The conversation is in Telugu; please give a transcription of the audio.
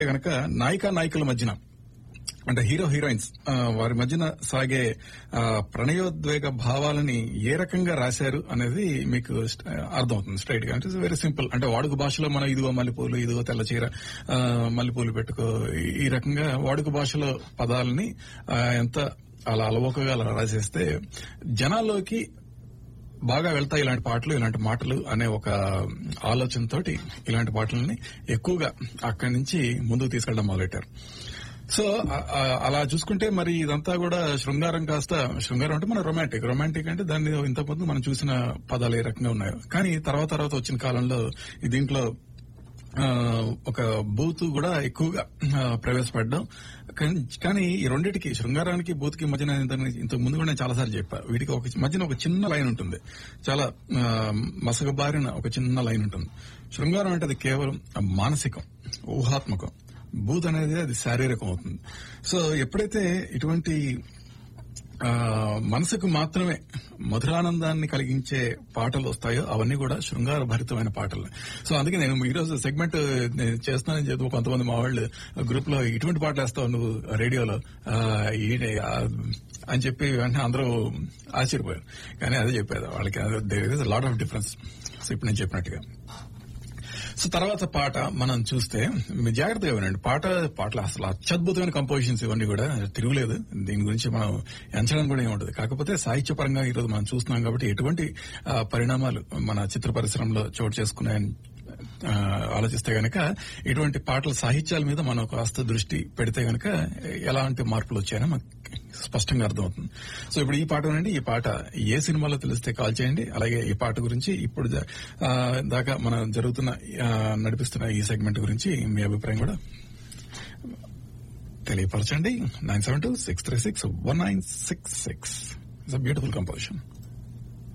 కనుక నాయికా నాయకుల మధ్యన అంటే హీరో హీరోయిన్స్ ఆ, వారి మధ్యన సాగే ఆ, ప్రణయోద్వేగ భావాలని ఏ రకంగా రాశారు అనేది మీకు స్ట్- అర్థమవుతుంది స్ట్రైట్ గా అంటే వెరీ సింపుల్ అంటే వాడుక భాషలో మనం ఇదిగో మల్లెపూలు ఇదిగో తెల్ల చీర ఆ, మల్లెపూలు పెట్టుకో ఈ- ఈ రకంగా వాడుక భాషలో పదాలని ఆ, ఎంత అలా అలవోకగా అలా రాసేస్తే జనాల్లోకి బాగా వెళ్తాయి ఇలాంటి పాటలు ఇలాంటి మాటలు అనే ఒక ఆలోచనతోటి ఇలాంటి పాటలని ఎక్కువగా అక్కడి నుంచి ముందుకు తీసుకెళ్ళడం మొదలెట్టారు సో ఆ- ఆ- అలా చూసుకుంటే మరి ఇదంతా కూడా శృంగారం కాస్త శృంగారం అంటే మన రొమాంటిక్ రొమాంటిక్ అంటే దాన్ని ఇంతకుముందు మనం చూసిన పదాలు ఏ రకంగా ఉన్నాయో కానీ తర్వాత తర్వాత వచ్చిన కాలంలో ఈ దీంట్లో ఆ, ఒక బూత్ కూడా ఎక్కువగా ఆ, ప్రవేశపెట్టడం కానీ- కానీ ఈ రెండింటికి శృంగారానికి బూత్ కి మధ్యన ఇంత- ఇంతకు ముందు కూడా నేను చాలాసార్లు చెప్పా వీటికి ఒక మధ్యన ఒక చిన్న లైన్ ఉంటుంది చాలా ఆ, మసకబారిన ఒక చిన్న లైన్ ఉంటుంది శృంగారం అంటే అది కేవలం మానసికం ఊహాత్మకం బూత్ అనేది అది శారీరకం అవుతుంది సో ఎప్పుడైతే ఇటువంటి ఆ, మనసుకు మాత్రమే మధురానందాన్ని కలిగించే పాటలు వస్తాయో అవన్నీ కూడా శృంగార భరితమైన పాటలు సో అందుకే నేను ఈ రోజు సెగ్మెంట్ నేను చేస్తున్నానని చెప్పి కొంతమంది మా వాళ్ళు గ్రూప్ లో ఇటువంటి పాటలు వేస్తావు నువ్వు రేడియోలో ఆ, ఈ- ఆ, అని చెప్పి వెంటనే అందరూ ఆశ్చర్యపోయారు కానీ అదే చెప్పేది వాళ్ళకి లాట్ ఆఫ్ డిఫరెన్స్ సో ఇప్పుడు నేను చెప్పినట్టుగా సో తర్వాత పాట మనం చూస్తే మీరు జాగ్రత్తగా వినండి పాట పాటలు అసలు అత్యద్భుతమైన కంపోజిషన్స్ ఇవన్నీ కూడా తిరుగులేదు దీని గురించి మనం ఎంచడం కూడా ఏమి ఉండదు కాకపోతే సాహిత్యపరంగా ఈరోజు మనం చూస్తున్నాం కాబట్టి ఎటువంటి ఆ, పరిణామాలు మన చిత్ర పరిశ్రమలో చోటు చేసుకున్నాయని ఆ, ఆలోచిస్తే గనక ఇటువంటి పాటల సాహిత్యాల మీద మనం కాస్త దృష్టి పెడితే గనక ఎలాంటి మార్పులు వచ్చాయని మనకు స్పష్టంగా అర్థమవుతుంది సో ఇప్పుడు ఈ పాట వినండి ఈ పాట ఏ సినిమాలో తెలిస్తే కాల్ చేయండి అలాగే ఈ పాట గురించి ఇప్పుడు జ- ఆ, దాకా మనం జరుగుతున్న ఆ, నడిపిస్తున్న ఈ సెగ్మెంట్ గురించి మీ అభిప్రాయం కూడా తెలియపరచండి nine seven two six three six one nine six six it's beautiful composition